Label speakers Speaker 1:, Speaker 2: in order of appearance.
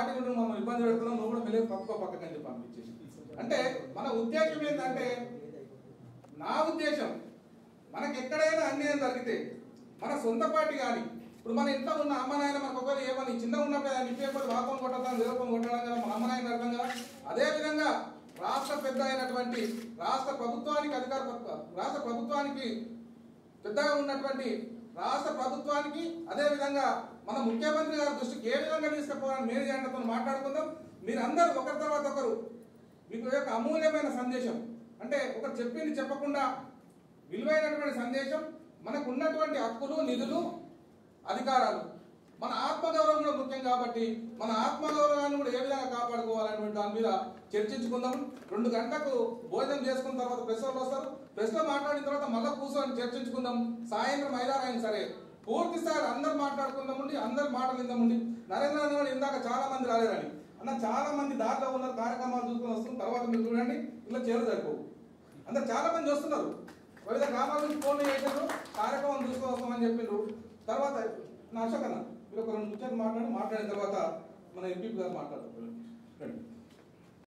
Speaker 1: party నుండి మనం ఇబ్బంది పెడుతున్నాం నువ్వు కూడా మెల్లగా పక్కకో పక్కకి అని చెప్పి పంపించేసి అంటే మన ఉద్దేశం ఏంటంటే నా ఉద్దేశం మనకి ఎక్కడైనా అన్యాయం జరిగితే మన సొంత పార్టీ కానీ ఇప్పుడు మన ఇంట్లో ఉన్న అమ్మ నాయన మనకు ఒకవేళ ఏమని చిన్న ఉన్నప్పుడు ఆయన ఇప్పేపటి వాపం కొట్టడం నిరూపం కొట్టడం కదా మన అమ్మ నాయన అర్థం కదా అదే విధంగా రాష్ట్ర పెద్ద అయినటువంటి రాష్ట్ర ప్రభుత్వానికి అధికార ప్ర- రాష్ట్ర ప్రభుత్వానికి పెద్దగా ఉన్నటువంటి రాష్ట్ర ప్రభుత్వానికి అదే విధంగా మన ముఖ్యమంత్రి గారి దృష్టికి ఏ విధంగా తీసుకుపోవాలని మీరు జెండాతో మాట్లాడుకుందాం మీరందరూ ఒకరి తర్వాత ఒకరు మీకు యొక్క అమూల్యమైన సందేశం అంటే ఒకరు చెప్పింది చెప్పకుండా విలువైనటువంటి సందేశం మనకు ఉన్నటువంటి హక్కులు నిధులు అధికారాలు మన ఆత్మగౌరవం కూడా ముఖ్యం కాబట్టి మన ఆత్మగౌరవాన్ని కూడా ఏ విధంగా కాపాడుకోవాలనేటువంటి దాని మీద చర్చించుకుందాం రెండు గంటలకు భోజనం చేసుకున్న తర్వాత ప్రెస్ వాళ్ళు వస్తారు ప్రెస్ లో మాట్లాడిన తర్వాత మళ్ళీ కూర్చొని చర్చించుకుందాం సాయంత్రం ఐదారైన సరే పూర్తి స్థాయి అందరు మాట్లాడుకుందామండి అందరు మాటలు ఇందామండి నరేంద్ర మోదీ గారు ఇందాక చాలా మంది రాలేదని అన్న చాలా మంది దారిలో ఉన్నారు కార్యక్రమాలు చూసుకుని వస్తున్నారు తర్వాత మీరు చూడండి ఇలా చేరు సరిపోవు అందరు చాలా మంది వస్తున్నారు వివిధ గ్రామాల నుంచి ఫోన్లు చేశారు కార్యక్రమం చూసుకొని వస్తామని చెప్పిండ్రు తర్వాత నా అశోక్ అన్న మీరు ఒక రెండు ముచ్చట్లు మాట్లాడి మాట్లాడిన తర్వాత మన ఎంపీ గారు మాట్లాడతారు రండి